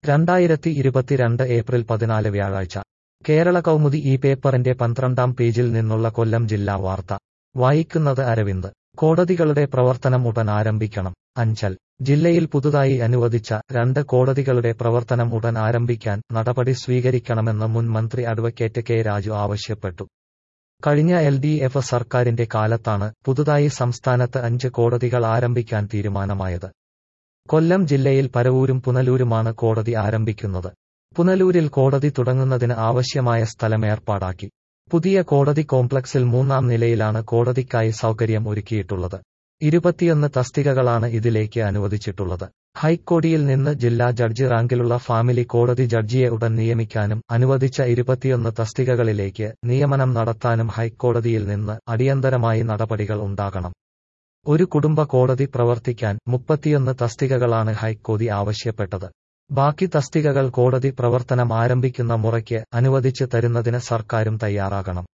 രണ്ടായിരത്തി ഇരുപത്തിരണ്ട് ഏപ്രിൽ പതിനാല് വ്യാഴാഴ്ച കേരള കൗമുദി ഈ പേപ്പറിന്റെ പന്ത്രണ്ടാം പേജിൽ നിന്നുള്ള കൊല്ലം ജില്ലാ വാർത്ത വായിക്കുന്നത് അരവിന്ദ് കോടതികളുടെ പ്രവർത്തനം ഉടൻ ആരംഭിക്കണം അഞ്ചൽ ജില്ലയിൽ പുതുതായി അനുവദിച്ച രണ്ട് കോടതികളുടെ പ്രവർത്തനം ഉടൻ ആരംഭിക്കാൻ നടപടി സ്വീകരിക്കണമെന്ന് മുൻ മന്ത്രി അഡ്വക്കേറ്റ് കെ രാജു ആവശ്യപ്പെട്ടു കഴിഞ്ഞ എൽ ഡി എഫ് സർക്കാരിന്റെ കാലത്താണ് പുതുതായി സംസ്ഥാനത്ത് അഞ്ച് കോടതികൾ ആരംഭിക്കാൻ തീരുമാനമായത് കൊല്ലം ജില്ലയിൽ പരവൂരും പുനലൂരുമാണ് കോടതി ആരംഭിക്കുന്നത് പുനലൂരിൽ കോടതി തുടങ്ങുന്നതിന് ആവശ്യമായ സ്ഥലം ഏർപ്പാടാക്കി പുതിയ കോടതി കോംപ്ലക്സിൽ മൂന്നാം നിലയിലാണ് കോടതിക്കായി സൗകര്യം ഒരുക്കിയിട്ടുള്ളത് ഇരുപത്തിയൊന്ന് തസ്തികകളാണ് ഇതിലേക്ക് അനുവദിച്ചിട്ടുള്ളത് ഹൈക്കോടതിയിൽ നിന്ന് ജില്ലാ ജഡ്ജി റാങ്കിലുള്ള ഫാമിലി കോടതി ജഡ്ജിയെ ഉടൻ നിയമിക്കാനും അനുവദിച്ച ഇരുപത്തിയൊന്ന് തസ്തികകളിലേക്ക് നിയമനം നടത്താനും ഹൈക്കോടതിയിൽ നിന്ന് അടിയന്തരമായി നടപടികൾ ഉണ്ടാകണം ഒരു കുടുംബ കോടതി പ്രവർത്തിക്കാൻ മുപ്പത്തിയൊന്ന് തസ്തികകളാണ് ഹൈക്കോടതി ആവശ്യപ്പെട്ടത് ബാക്കി തസ്തികകൾ കോടതി പ്രവർത്തനം ആരംഭിക്കുന്ന മുറയ്ക്ക് അനുവദിച്ച് തരുന്നതിന് സർക്കാരും തയ്യാറാകണം